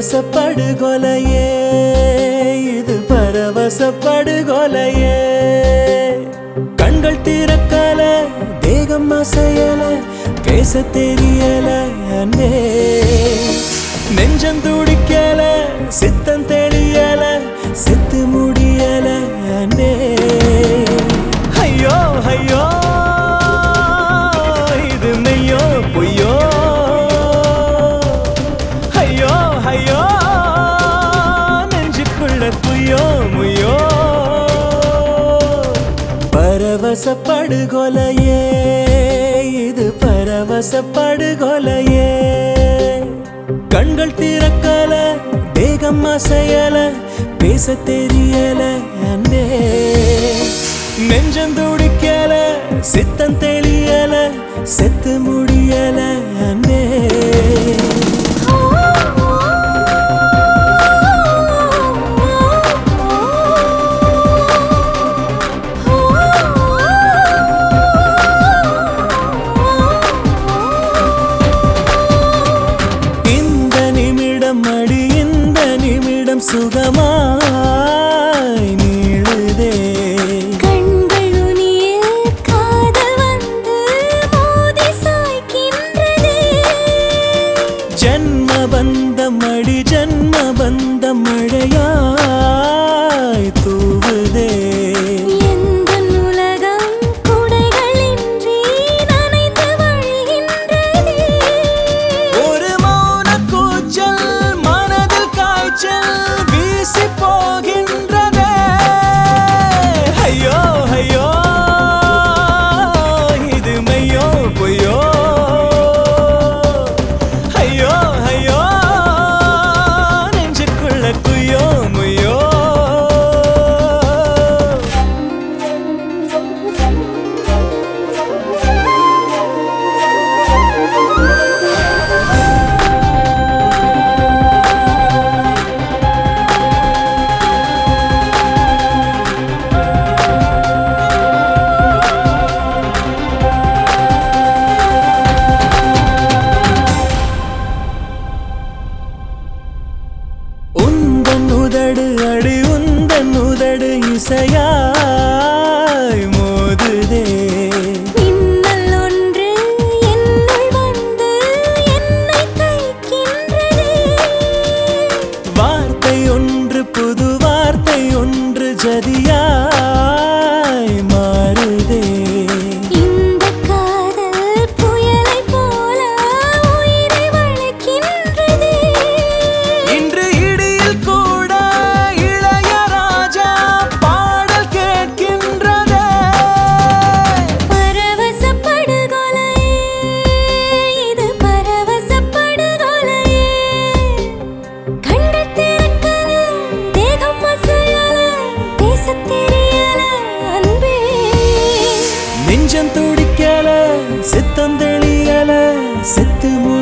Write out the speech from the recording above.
பரவசப்படுகொலையே இது பரவசப்படுகொலையே கண்கள் திறக்கல தேகம் அசையல பேச தெரியல அன்பே நெஞ்சம் துடிக்கல சித்தம் தெளியல செத்து முடியல அன்பே ஐயோ ஐயோ இது மெய்யோ பொய்யோ ஐயோ ஐயோ நெஞ்சுக்குள்ள குய்யோ முய்யோ பரவசப்படுகொலையே இது பரவசப்படுகொலையே கண்கள் திறக்கல தேகம் அசையல பேச தெரியல அன்பே நெஞ்சம் துடிக்கல சித்தம் தெளியல செத்து முடியல அன்பே இந்த நிமிடம் அடி இந்த நிமிடம் சுகமாய் நீளுதே கண்கள் நுனியில் காதல் வந்து மோதி சாய்க்கின்றதே ஜன்ம பந்தம் அடி ஜன்ம பந்தம் மழையாய் தூவுதே எந்த உலகம் குடைகளின்றி நனைந்து வழிகின்றதே ஒரு மௌன கூச்சல் மனதில் காய்ச்சல் வீசி போகின்றதே ஐயோ ஐயோ இது மையோ பொய்யோ ஐயோ ஐயோ நெஞ்சுக்குள்ள குய்யோ முய்யோ உந்தன் உதடு அடி உந்தன் உதடு இசையாய் மோதுதே மின்னல் ஒன்று என்னுள் வந்து என்னை தைக்கின்றதே வார்த்தை ஒன்று புது வார்த்தை ஒன்று ஜதியாய் மாறுதே இந்த காதல் புயலைப் போல உயிரை வளைக்கின்றதே இன்று இடியில் கூட இளையராஜா பாடல் கேட்கின்றதே பரவசப்படுகொலையே இது பரவசப்படுகொலையே கண்கள் திறக்கல தேகம் அசையல பேசத் தெரியல அன்பே நெஞ்சம் துடிக்கல சித்தம் தெளியல செத்து முடி